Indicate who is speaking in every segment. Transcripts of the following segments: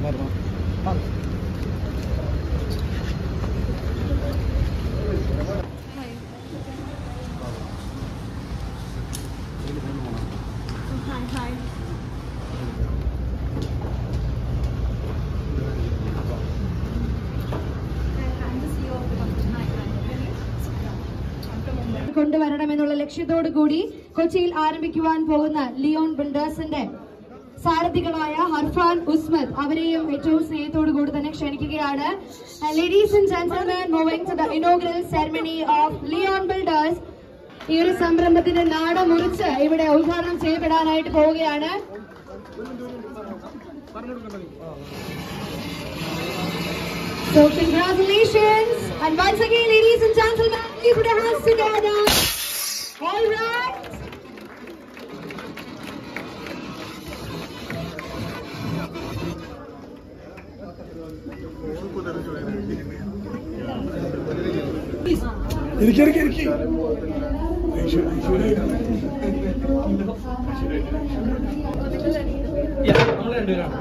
Speaker 1: Hi, hi. I'm the CEO of the company. Hi, hi. I'm from Mumbai.
Speaker 2: കൊണ്ടുവരണമെന്നുള്ള ലക്ഷ്യത്തോടു കൂടി കൊച്ചിയിൽ ആരംഭിക്കുവാൻ പോകുന്ന ലിയോൺ ബിൽഡേഴ്സിന്റെ സാരഥികളായ ഹർഫാൻ ഉസ്മത് അവരെയും ഏറ്റവും സ്നേഹത്തോടു കൂടി തന്നെ ക്ഷണിക്കുകയാണ് ladies and gentlemen moving to the inaugural ceremony of Leon builders ഈ ഒരു സംരംഭത്തിന്റെ നാട മുറിച്ച് ഇവിടെ ഉദ്ഘാടനം ചെയ്യപ്പെടാനായിട്ട് പോവുകയാണ് So congratulations and once again ladies and gentlemen please put your hands together. All right.
Speaker 3: ഇരിക്കി ഇരിക്കി ഇരിക്കി ഐശ്വര്യ ഐശ്വര്യ
Speaker 4: നമ്മൾ രണ്ടുപേരാണ്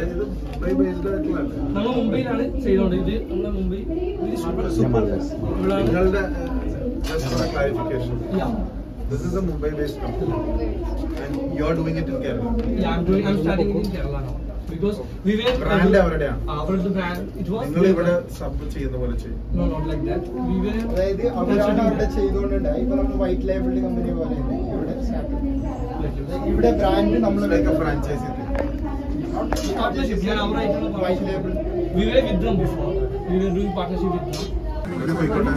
Speaker 4: നമ്മൾ മുംബൈയിലാണ് ചെയ്തോണ്ട് ഇത് നമ്മളെ മുംബൈ ഇത് സൂപ്പർ ഇവിടെ
Speaker 5: നിങ്ങളുടെ just for a clarification,
Speaker 4: Yeah.
Speaker 5: this is a Mumbai-based company, and you're doing it in Kerala.
Speaker 4: Yeah, I'm doing. I'm starting in Kerala now because we were.
Speaker 5: Brand അവരുടെയാണ്.
Speaker 4: അവരുടെ brand. It was.
Speaker 5: നിങ്ങൾ ഇവിടെ sub ചെയ്യുന്ന പോലെ ചെയ്യും
Speaker 4: No, not like that. We were.
Speaker 6: അതായത് അവരാണ് അവിടെ ചെയ്തുകൊണ്ടുണ്ട് ഇപ്പൊ നമ്മൾ വൈറ്റ് ലേബിൾ കമ്പനി പോലെ ഇവിടെ സ്റ്റാർട്ട് ഇവിടെ ബ്രാൻഡ് നമ്മൾ
Speaker 5: ലൈക്ക് ഫ്രാഞ്ചൈസി
Speaker 4: Partnership. ഞാൻ അവരായിട്ടുള്ള
Speaker 6: white label
Speaker 4: We were with them before. We were doing partnership with them.
Speaker 5: ഒരു പോയിക്കോട്ടെ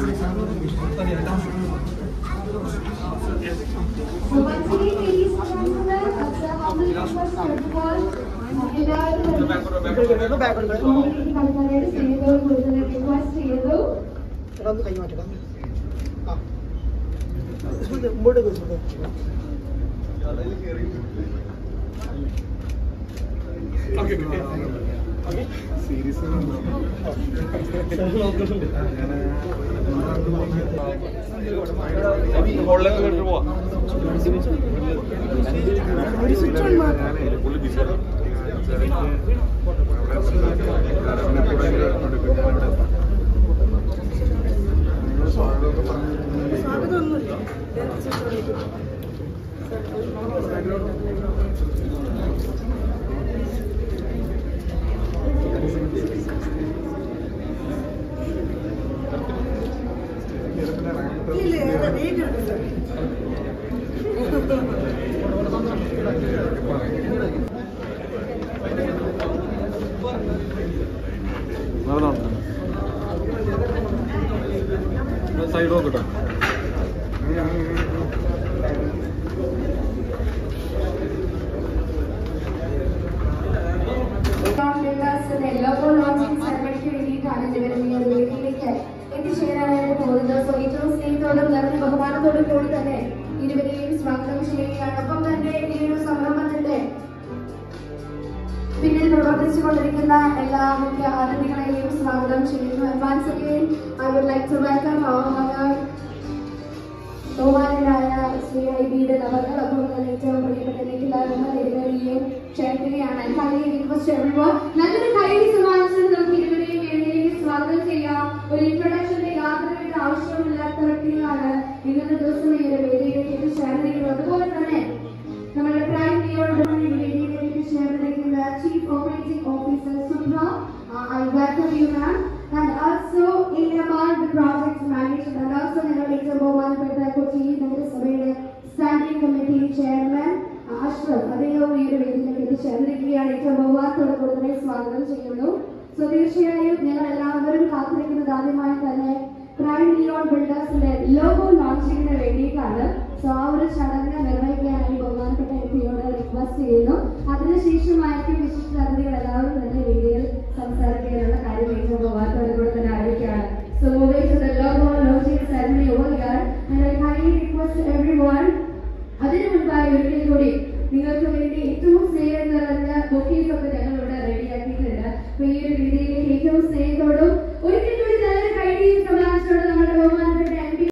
Speaker 2: So once again ladies and gentlemen it's a humble request to everyone. എല്ലാവരും കളിക്കാരുടെ സ്നേഹത്തോട് കൂടി തന്നെ റിക്വസ്റ്റ് ചെയ്തു
Speaker 6: ഒന്ന് കൈ മാറ്റണം ആ സുഹൃത്ത്, മുമ്പോട്ട് പോയി സുഹൃത്ത്.
Speaker 5: സീരീസ് സൈഡ് നോക്കട്ടെ
Speaker 2: ലോഗോ ലോഞ്ചിങ് സെറമണിക്ക് വേണ്ടിയിട്ടാണ് ഇവർ ഈ ഒരു വേദിയിലേക്ക് എത്തിച്ചേരാനായിട്ട് പോകുന്നത് സോ ഏറ്റവും സ്നേഹത്തോടും നിറഞ്ഞ ബഹുമാനത്തോടും കൂടി തന്നെ ഇരുവരെയും സ്വാഗതം ചെയ്യുകയാണ് ഒപ്പം തന്നെ ഈ ഒരു സംരംഭത്തിന്റെ പിന്നിൽ പ്രവർത്തിച്ചുകൊണ്ടിരിക്കുന്ന എല്ലാ മുഖ്യ അതിഥികളെയും സ്വാഗതം ചെയ്യുന്നു advance again I would like to welcome our ബഹുമാനായ ശ്രീ ഐ ബിയുടെ നവകൾ ഒപ്പം തന്നെ ഏറ്റവും പ്രിയപ്പെട്ട നിഖിലാകുന്ന ഇരുവരെയും ക്ഷണിക്കുകയാണ് കൈ റിക്വസ്റ്റ് എവരിവൺ നല്ലൊരു കൈ സമ്മാനിച്ചിട്ട് നമുക്ക് ഇരുവരെയും വേദിയിലേക്ക് സ്വാഗതം ചെയ്യാം ഒരു ഇൻട്രൊഡക്ഷന്റെ യാതൊരുവിധ ആവശ്യമില്ലാത്ത വ്യക്തികളാണ് ഇന്നത്തെ ദിവസം ഈ ഒരു വേദിയിലേക്ക് എത്തിച്ചേർന്നിരിക്കുന്നത് അതുപോലെ തന്നെ നമ്മുടെ പ്രൈം ലിയോയുടെ വേദിയിലേക്ക് ചേർന്നിരിക്കുന്ന ചീഫ് ഓപ്പറേറ്റിംഗ് ഓഫീസർ സുബ്ര I welcome you ma'am and also ഇല്ലമാൻ the project manager and also ഞങ്ങളുടെ ഏറ്റവും ബഹുമാനപ്പെട്ട കൊച്ചി നഗരസഭയുടെ സ്റ്റാൻഡിംഗ് കമ്മിറ്റി ചെയർമാൻ അഷ്റഫ് അദ്ദേഹവും ഈ ഒരു വേദിയിലേക്ക് എത്തിച്ചേർന്നിരിക്കുകയാണ് ഏറ്റവും ബഹുമാനത്തോടെ കൂടുതൽ സ്വാഗതം ചെയ്യുന്നു സോ തീർച്ചയായും ഞങ്ങൾ എല്ലാവരും കാത്തിരിക്കുന്നത് ആദ്യമായി തന്നെ പ്രൈം ലിയോൺ ബിൽഡേഴ്സിന്റെ ലോഗോ ലോഞ്ചിങ്ങിന് വേണ്ടിയിട്ടാണ് സോ ആ ഒരു ചടങ്ങ് നിർവഹിക്കാനായി ബഹുമാനപ്പെട്ട എം പിയോട് റിക്വസ്റ്റ് ചെയ്യുന്നു അതിനുശേഷമായിരിക്കും വിശിഷ്ട അതിഥികൾ എല്ലാവരും തന്നെ വേദിയിൽ സംസാരിക്കാനുള്ള കാര്യം ഏറ്റവും ബഹുമാനത്തോടെ കൂടെ തന്നെ ആയിരിക്കുകയാണ് so moving to the logo launching ceremony over here and I highly request everyone അതിനു മുൻപായി ഒരിക്കൽ കൂടി നിങ്ങൾക്ക് വേണ്ടി ഏറ്റവും സ്നേഹം നിറഞ്ഞ ബൊക്കീസ് ഒക്കെ ഞങ്ങൾ ഇവിടെ റെഡിയാക്കിയിട്ടുണ്ട് അപ്പൊ ഈ ഒരു രീതിയിലേക്ക് ഏറ്റവും സ്നേഹത്തോടും